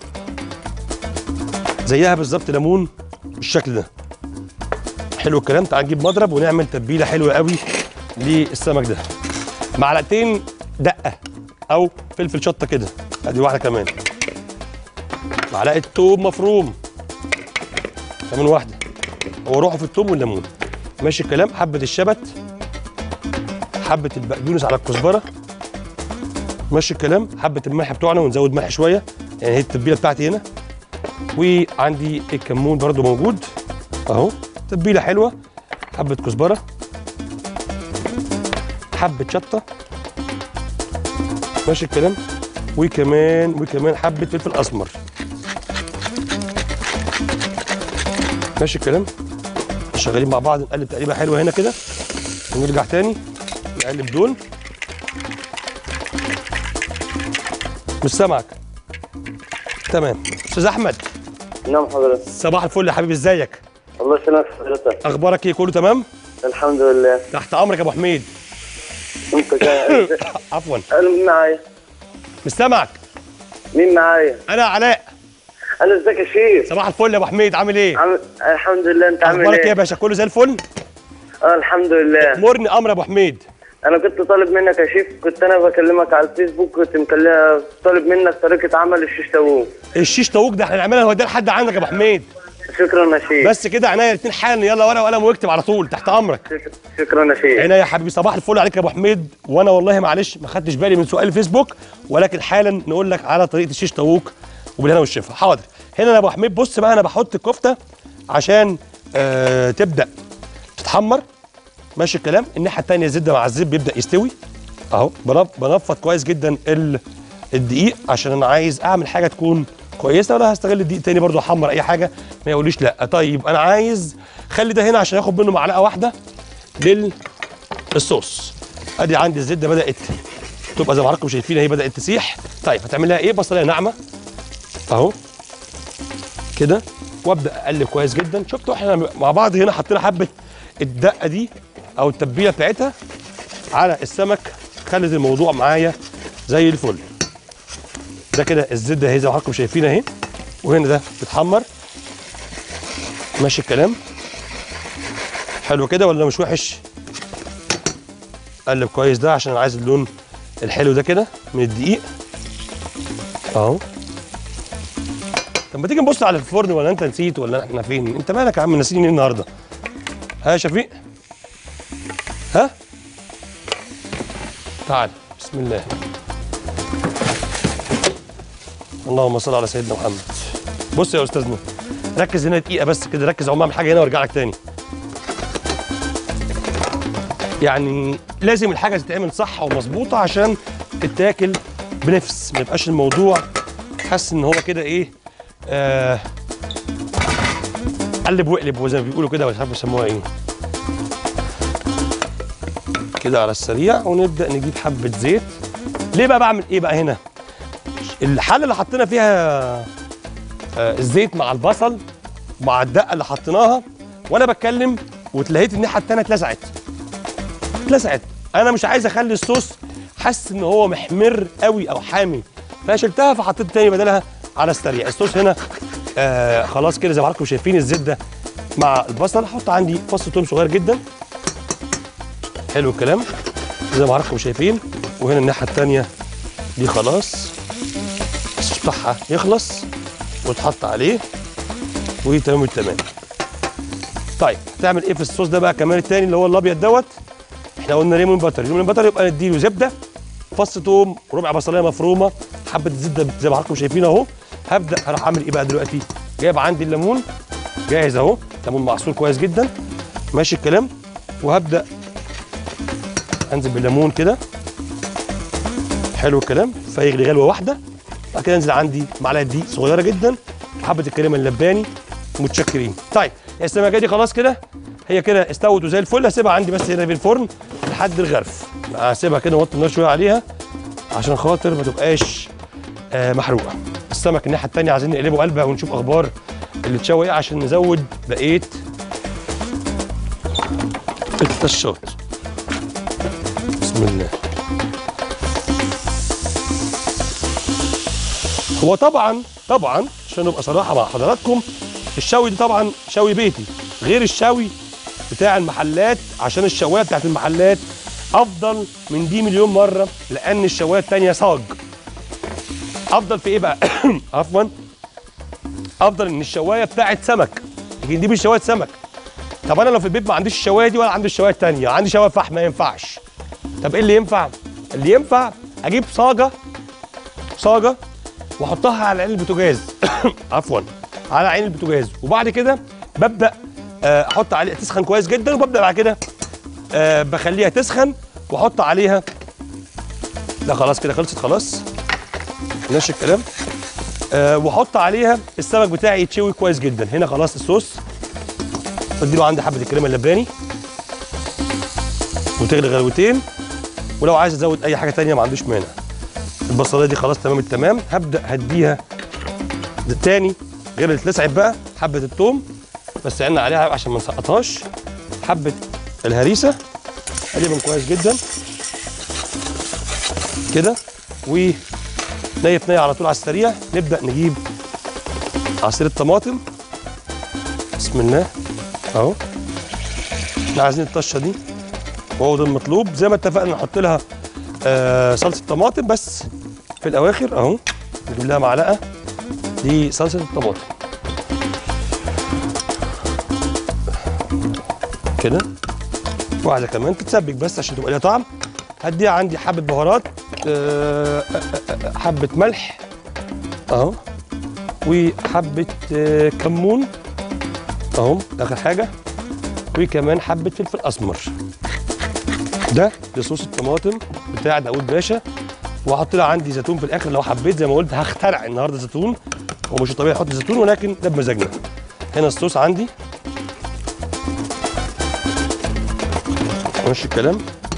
زيها بالظبط ليمون بالشكل ده حلو الكلام تعال نجيب مضرب ونعمل تتبيله حلوه قوي للسمك ده معلقتين دقه او فلفل شطه كده ادي واحده كمان معلقه توم مفروم كمان واحده هو روحه في التوم والليمون ماشي الكلام حبه الشبت حبه البقدونس على الكزبره ماشي الكلام حبه الملح بتوعنا ونزود ملح شويه يعني هي التتبيله بتاعتي هنا وعندي الكمون برضو موجود اهو تتبيله حلوه حبه كزبره حبه شطه ماشي الكلام وكمان وكمان حبه فلفل اسمر ماشي الكلام شغالين مع بعض نقلب تقليبه حلوه هنا كده ونرجع تاني نقلب دول مش سامعك تمام استاذ احمد نعم حضرتك صباح الفل يا حبيبي ازيك الله يسلمك حضرتك اخبارك ايه كله تمام الحمد لله تحت امرك يا ابو حميد انت كان عفوا انا مين معايا مش سامعك مين معايا انا علاء انا ازيك يا شيف صباح الفل يا ابو حميد عامل ايه عم... الحمد لله انت عامل اخبارك ايه يا ايه باشا كله زي الفل اه الحمد لله امرني امر يا ابو حميد انا كنت طالب منك يا شيف كنت انا بكلمك على الفيسبوك كنت مكلم طالب منك طريقه عمل الشيش تاووق الشيش طاووق ده احنا نعملها نوديها لحد عندك يا ابو حميد شكرا يا شيف بس كده عينيا الاثنين حالا يلا ورقه وقلم واكتب على طول تحت امرك شك- شكرا يا شيف عينيا يا حبيبي صباح الفل عليك يا ابو حميد وانا والله معلش ما خدتش بالي من سؤال الفيسبوك ولكن حالا نقول لك على طريقه الشيش طاووق وبالهنا والشفا حاضر هنا يا ابو حميد بص بقى انا بحط الكفته عشان آه تبدا تتحمر ماشي الكلام الناحيه الثانيه الزبده مع الزيت بيبدا يستوي اهو بنف- بنفض كويس جدا ال- الدقيق عشان انا عايز اعمل حاجه تكون كويسه ولا هستغل الدقيق تاني برضو احمر اي حاجه ما يقوليش لا طيب انا عايز خلي ده هنا عشان ياخد منه معلقه واحده للصوص ادي عندي الزبده بدات تبقى زي ما حضراتكم شايفين اهي بدات تسيح طيب هتعمل لها ايه بصلايه ناعمه اهو كده وابدا اقلب كويس جدا شفتوا احنا مع بعض هنا حطينا حبه الدقه دي او التتبيله بتاعتها على السمك خلت الموضوع معايا زي الفل ده كده الزبده اهي زي ما حضراتكم شايفين اهي وهنا ده بيتحمر ماشي الكلام حلو كده ولا مش وحش قلب كويس ده عشان انا عايز اللون الحلو ده كده من الدقيق اهو طب ما تيجي نبص على الفرن ولا انت نسيت ولا احنا فين انت مالك يا عم ناسيين ايه النهارده ها يا شفيق ها تعال بسم الله اللهم صل على سيدنا محمد بص يا استاذنا ركز هنا دقيقه بس كده ركز اقوم اعمل حاجه هنا وارجع لك تاني يعني لازم الحاجه تتعمل صح ومظبوطه عشان تتاكل بنفس ما يبقاش الموضوع حاسس ان هو كده ايه آه قلب واقلب زي ما بيقولوا كده مش عارف بيسموها ايه كده على السريع ونبدا نجيب حبه زيت ليه بقى بعمل ايه بقى هنا الحله اللي حطينا فيها آه الزيت مع البصل مع الدقه اللي حطيناها وانا بتكلم وتلاقيت الناحيه التانيه اتلسعت اتلسعت انا مش عايز اخلي الصوص حاسس ان هو محمر قوي او حامي فشلتها فحطيت تاني بدلها على السريع الصوص هنا آه خلاص كده زي ما حضراتكم شايفين الزيت ده مع البصل احط عندي فص توم صغير جدا حلو الكلام زي ما حضراتكم شايفين وهنا الناحيه التانيه دي خلاص الصوص بتاعها يخلص وتحط عليه وتمام التمام طيب هتعمل ايه في الصوص ده بقى كمان التاني اللي هو الابيض دوت احنا قلنا ليمون باتر ليمون باتر يبقى نديله زبده فص توم ربع بصلايه مفرومه حبه زبده زي ما حضراتكم شايفين اهو هبدا هروح اعمل ايه بقى دلوقتي جايب عندي الليمون جاهز اهو ليمون معصور كويس جدا ماشي الكلام وهبدا انزل بالليمون كده حلو الكلام فيغلي غلوه واحده بعد كده انزل عندي معلقه دقيق صغيره جدا حبه الكريمه اللباني متشكرين طيب السمكه دي خلاص كده هي كده استوت وزي الفل هسيبها عندي بس هنا في الفرن لحد الغرف هسيبها كده نوطي النار شويه عليها عشان خاطر ما تبقاش آه محروقه السمك الناحيه الثانيه عايزين نقلبه قلبه ونشوف اخبار اللي اتشوى ايه عشان نزود بقيه الطشات بسم الله هو طبعا طبعا عشان نبقى صراحه مع حضراتكم الشوي ده طبعا شوي بيتي غير الشوي بتاع المحلات عشان الشوايه بتاعت المحلات افضل من دي مليون مره لان الشوايه التانيه صاج افضل في ايه بقى عفوا افضل ان الشوايه بتاعت سمك لكن دي مش شوايه سمك طب انا لو في البيت ما عنديش الشوايه دي ولا عندي الشوايه التانيه عندي شوايه فحم ما ينفعش طب ايه اللي ينفع اللي ينفع اجيب صاجه صاجه واحطها على عين البوتاجاز عفوا على عين البوتاجاز وبعد كده ببدا آه، احط عليها تسخن كويس جدا وببدا بعد كده آه، بخليها تسخن واحط عليها لا خلاص كده خلصت خلاص ماشي الكلام أه واحط عليها السمك بتاعي يتشوي كويس جدا هنا خلاص الصوص بديله عندي حبه الكريمه اللباني وتغلي غلوتين ولو عايز ازود اي حاجه تانية ما عنديش مانع البصلايه دي خلاص تمام التمام هبدا هديها تاني غير اللي اتلسعت بقى حبه الثوم بس عنا عليها عشان ما نسقطهاش حبه الهريسه قلبهم كويس جدا كده و نية في نية على طول على السريع نبدأ نجيب عصير الطماطم بسم الله اهو احنا عايزين الطشة دي وهو ده المطلوب زي ما اتفقنا نحط لها آه صلصة طماطم بس في الأواخر اهو نجيب لها معلقة دي صلصة الطماطم كده واحدة كمان تتسبك بس عشان تبقى ليها طعم هديها عندي حبة بهارات آه، حبة ملح اهو وحبة آه، كمون اهو ده اخر حاجة وكمان حبة فلفل اسمر ده لصوص الطماطم بتاع داوود باشا وهحط لها عندي زيتون في الاخر لو حبيت زي ما قلت هخترع النهارده زيتون هو مش طبيعي احط زيتون ولكن ده بمزاجنا هنا الصوص عندي ماشي الكلام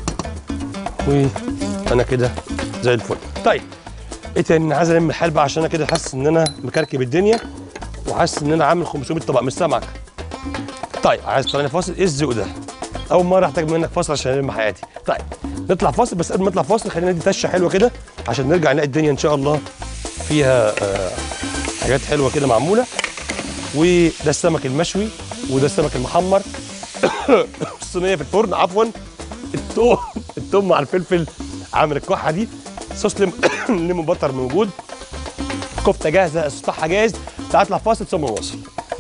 وانا كده زي الفل طيب ايه تاني انا عايز الم الحال بقى عشان انا كده حاسس ان انا مكركب الدنيا وحاسس ان انا عامل 500 طبق من السمك طيب عايز تطلعني فاصل ايه الذوق ده اول مره احتاج منك فاصل عشان الم حياتي طيب نطلع فاصل بس قبل ما نطلع فاصل خلينا ندي تشه حلوه كده عشان نرجع نلاقي الدنيا ان شاء الله فيها آه حاجات حلوه كده معموله وده السمك المشوي وده السمك المحمر الصينيه في الفرن عفوا التوم التوم مع الفلفل عامل الكحه دي صوص ليم- ليمون بطر موجود كفته جاهزه الصفحه جاهز تعال نطلع فاصل ثم نواصل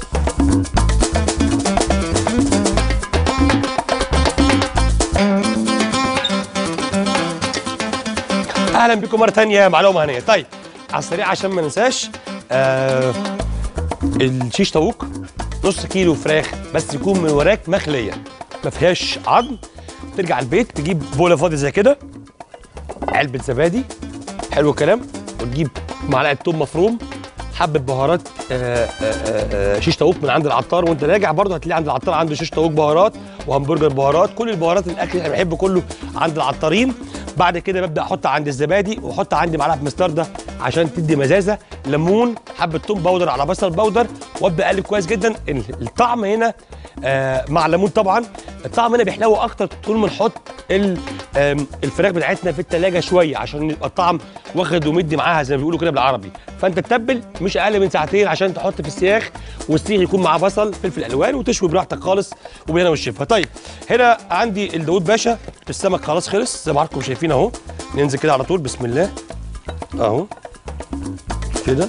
اهلا بكم مره ثانيه مع لقمه هنيه طيب على السريع عشان ما ننساش آه الشيش طاووق نص كيلو فراخ بس يكون من وراك مخليه ما فيهاش عظم ترجع البيت تجيب بوله فاضيه زي كده علبه زبادي حلو الكلام وتجيب معلقه توم مفروم حبه بهارات آه، آه، آه، آه، شيش طاووق من عند العطار وانت راجع برضه هتلاقي عند العطار عنده شيش طاووق بهارات وهمبرجر بهارات كل البهارات الاكل اللي احنا بنحبه كله عند العطارين بعد كده ببدا احط عند الزبادي واحط عندي معلقه مستردة عشان تدي مزازه ليمون حبه توم باودر على بصل باودر وابدا اقلب كويس جدا ال- الطعم هنا آه مع الليمون طبعا الطعم هنا بيحلو اكتر طول ما نحط ال- آم، الفراخ بتاعتنا في التلاجة شويه عشان يبقى الطعم واخد ومدي معاها زي ما بيقولوا كده بالعربي فانت تتبل مش اقل من ساعتين عشان تحط في السياخ والسيخ يكون معاه بصل فلفل الوان وتشوي براحتك خالص وبالهنا والشفا طيب هنا عندي الداود باشا السمك خلاص خلص زي ما حضراتكم شايفين اهو ننزل كده على طول بسم الله اهو كده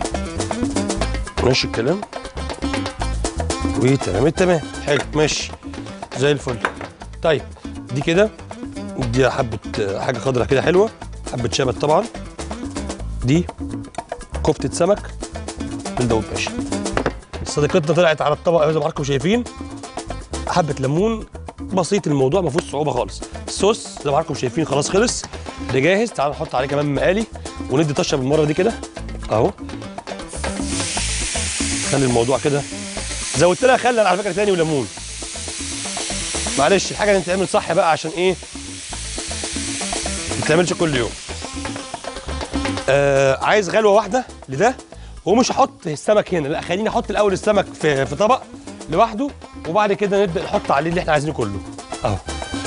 ماشي الكلام وتمام التمام حلو ماشي زي الفل طيب دي كده دي حبه آه، حاجه خضراء كده حلوه حبه شبت طبعا دي كفته سمك بالداود باشا صديقتنا طلعت على الطبق أهو زي ما حضراتكم شايفين حبه ليمون بسيط الموضوع ما فيهوش صعوبه خالص الصوص زي ما حضراتكم شايفين خلاص خلص ده جاهز تعالوا نحط عليه كمان مقالي وندي طشه بالمره دي كده اهو خلي الموضوع كده زودت لها خل أنا على فكره تاني وليمون معلش الحاجه اللي تتعمل صح بقى عشان ايه ما تتعملش كل يوم آه عايز غلوه واحده لده ومش هحط السمك هنا لا خليني احط الاول السمك في في طبق لوحده وبعد كده نبدا نحط عليه اللي احنا عايزينه كله اهو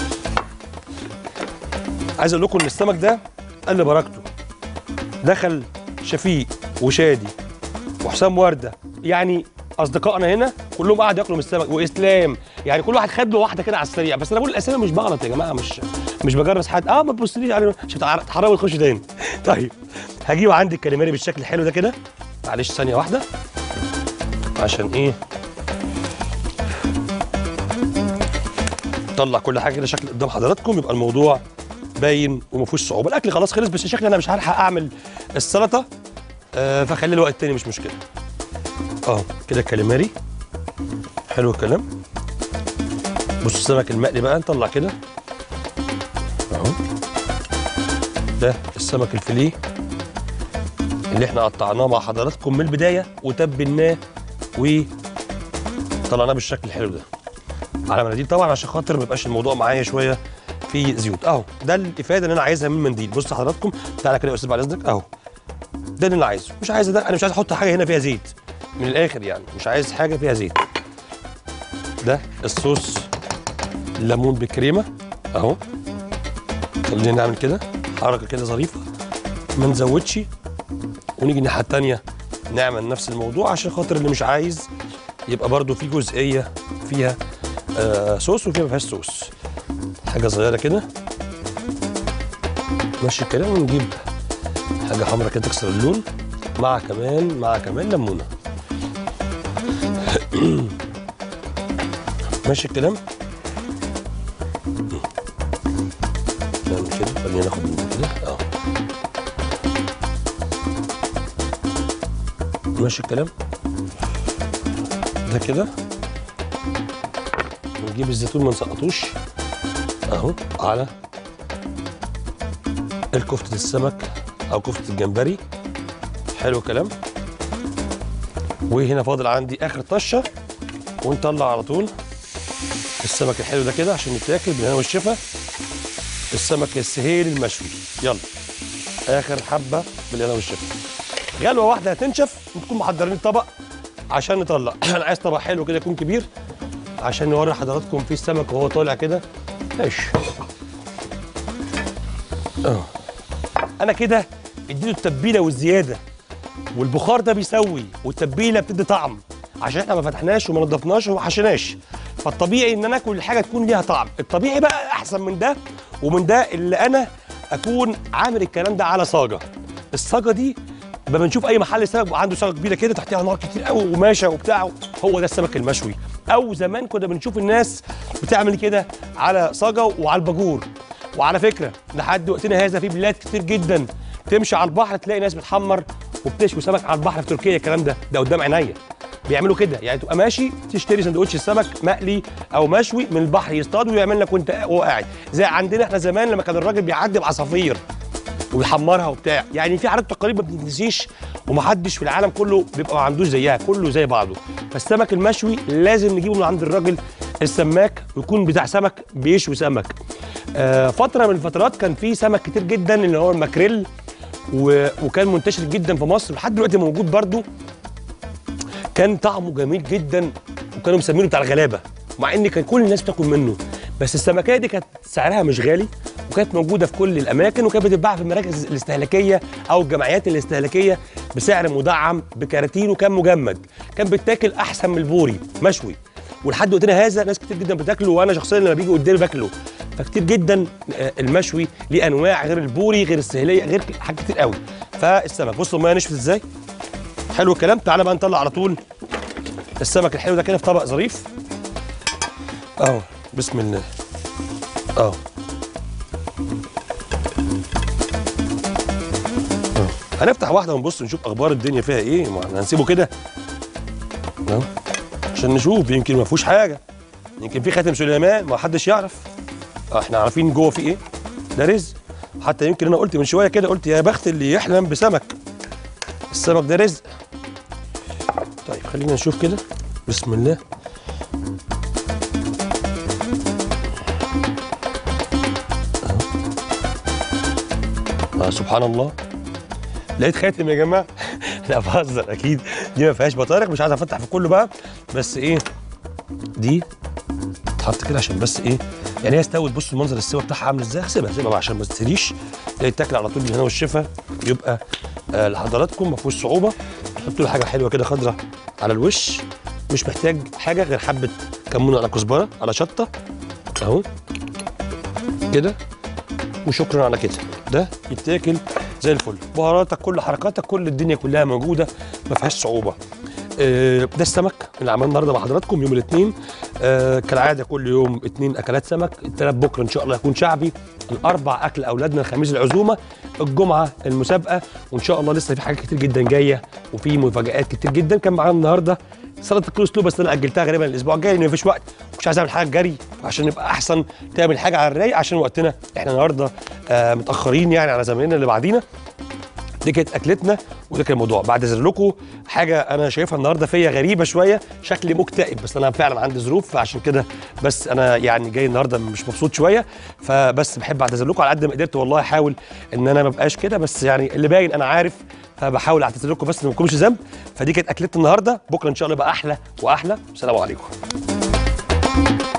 عايز اقول لكم ان السمك ده قل بركته دخل شفيق وشادي وحسام ورده يعني اصدقائنا هنا كلهم قعدوا ياكلوا من السمك واسلام يعني كل واحد خد له واحده كده على السريع بس انا بقول الاسامي مش بغلط يا جماعه مش مش بجرس حد اه ما تبصليش عليه مش هتحرموا تخش تاني طيب هجيب عندي الكاليماري بالشكل الحلو ده كده معلش ثانيه واحده عشان ايه طلع كل حاجه كده شكل قدام حضراتكم يبقى الموضوع باين وما فيهوش صعوبه الاكل خلاص خلص بس شكلي انا مش هلحق اعمل السلطه آه فخلي الوقت تاني مش مشكله اه كده كاليماري حلو الكلام بص السمك المقلي بقى نطلع كده اهو ده السمك الفيليه اللي احنا قطعناه مع حضراتكم من البدايه وتبلناه وطلعناه بالشكل الحلو ده على مناديل طبعا عشان خاطر ما يبقاش الموضوع معايا شويه في زيوت اهو ده الافاده اللي انا عايزها من المنديل بص حضراتكم تعالى كده يا استاذ بعد اذنك اهو ده اللي انا عايزه مش عايز ده انا مش عايز احط حاجه هنا فيها زيت من الاخر يعني مش عايز حاجه فيها زيت ده الصوص الليمون بالكريمه اهو خلينا نعمل كده حركه كده ظريفه ما نزودش ونيجي الناحيه التانيه نعمل نفس الموضوع عشان خاطر اللي مش عايز يبقى برضو في جزئيه فيها آه صوص وفيها ما فيهاش صوص حاجه صغيره كده ماشي الكلام ونجيب حاجه حمرا كده تكسر اللون مع كمان مع كمان ليمونه ماشي الكلام نعمل كده خلينا ناخد من كده اهو ماشي الكلام ده كده ونجيب الزيتون ما نسقطوش اهو على الكفتة السمك او كفتة الجمبري حلو الكلام وهنا فاضل عندي اخر طشه ونطلع على طول السمك الحلو ده كده عشان يتاكل بالهنا والشفا السمك السهيل المشوي يلا اخر حبه بالهنا والشفا غلوه واحده هتنشف نكون محضرين الطبق عشان نطلع انا عايز طبق حلو كده يكون كبير عشان نوري حضراتكم فيه السمك وهو طالع كده ماشي اه انا كده اديله التتبيله والزياده والبخار ده بيسوي والتتبيله بتدي طعم عشان احنا ما فتحناش وما نضفناش وما حشيناش فالطبيعي ان انا اكل الحاجه تكون ليها طعم الطبيعي بقى احسن من ده ومن ده اللي انا اكون عامل الكلام ده على صاجه الصاجه دي لما بنشوف اي محل سمك بيبقى عنده سمك كبيره كده تحتها نار كتير قوي وماشى وبتاع هو ده السمك المشوي او زمان كنا بنشوف الناس بتعمل كده على صاجه وعلى الباجور وعلى فكره لحد وقتنا هذا في بلاد كتير جدا تمشي على البحر تلاقي ناس بتحمر وبتشوي سمك على البحر في تركيا الكلام ده ده قدام عينيا بيعملوا كده يعني تبقى ماشي تشتري سندوتش السمك مقلي او مشوي من البحر يصطاد ويعمل لك وانت وهو قاعد زي عندنا احنا زمان لما كان الراجل بيعدي بعصافير ويحمرها وبتاع يعني في عادات وتقاليد ما بتنتسيش ومحدش في العالم كله بيبقى ما عندوش زيها كله زي بعضه فالسمك المشوي لازم نجيبه من عند الراجل السماك ويكون بتاع سمك بيشوي سمك آه فتره من الفترات كان في سمك كتير جدا اللي هو الماكريل و... وكان منتشر جدا في مصر لحد دلوقتي موجود برضو كان طعمه جميل جدا وكانوا مسمينه بتاع الغلابه مع ان كان كل الناس بتاكل منه بس السمكيه دي كانت سعرها مش غالي وكانت موجوده في كل الاماكن وكانت بتتباع في المراكز الاستهلاكيه او الجمعيات الاستهلاكيه بسعر مدعم بكراتين وكان مجمد كان بيتاكل احسن من البوري مشوي ولحد وقتنا هذا ناس كتير جدا بتاكله وانا شخصيا لما بيجي قدامي باكله فكتير جدا آه، المشوي ليه انواع غير البوري غير السهليه غير حاجات كتير قوي فالسمك بصوا الميه نشفت ازاي حلو الكلام تعالى بقى نطلع على طول السمك الحلو ده كده في طبق ظريف اهو بسم الله اهو أهو. هنفتح واحده ونبص نشوف اخبار الدنيا فيها ايه ما احنا هنسيبه كده اهو عشان نشوف يمكن ما فيهوش حاجه يمكن في خاتم سليمان ما حدش يعرف آه، احنا عارفين جوه في ايه ده رزق حتى يمكن انا قلت من شويه كده قلت يا بخت اللي يحلم بسمك السمك ده رزق طيب خلينا نشوف كده بسم الله أهو. آه سبحان الله لقيت خاتم يا جماعه لا بهزر اكيد دي ما فيهاش بطارق مش عايز افتح في كله بقى بس ايه دي تحط كده عشان بس ايه يعني هي استوت بصوا المنظر السوا بتاعها عامل ازاي هسيبها هسيبها بقى عشان ما تسريش تلاقي تاكل على طول بالهنا والشفا يبقى آه لحضراتكم ما فيهوش صعوبه حطوا له حاجه حلوه كده خضراء على الوش مش محتاج حاجه غير حبه كمون على كزبره على شطه اهو كده وشكرا على كده ده يتاكل زي الفل بهاراتك كل حركاتك كل الدنيا كلها موجوده ما فيهاش صعوبه آه، ده السمك اللي عملناه النهارده مع حضراتكم يوم الاثنين آه كالعاده كل يوم اثنين اكلات سمك الثلاث بكره ان شاء الله يكون شعبي الاربع اكل اولادنا الخميس العزومه الجمعه المسابقه وان شاء الله لسه في حاجات كتير جدا جايه وفي مفاجات كتير جدا كان معانا النهارده سلطه الكولسلو بس انا اجلتها غالبا الاسبوع الجاي لان مفيش وقت مش عايز اعمل حاجه جري عشان نبقى احسن تعمل حاجه على الرايق عشان وقتنا احنا النهارده آه متاخرين يعني على زمايلنا اللي بعدينا دي كانت اكلتنا وده كان الموضوع بعتذر لكم حاجه انا شايفها النهارده فيا غريبه شويه شكلي مكتئب بس انا فعلا عندي ظروف فعشان كده بس انا يعني جاي النهارده مش مبسوط شويه فبس بحب اعتذر لكم على قد ما قدرت والله احاول ان انا ما ابقاش كده بس يعني اللي باين انا عارف فبحاول اعتذر لكم بس ما لكمش ذنب فدي كانت اكلتنا النهارده بكره ان شاء الله يبقى احلى واحلى السلام عليكم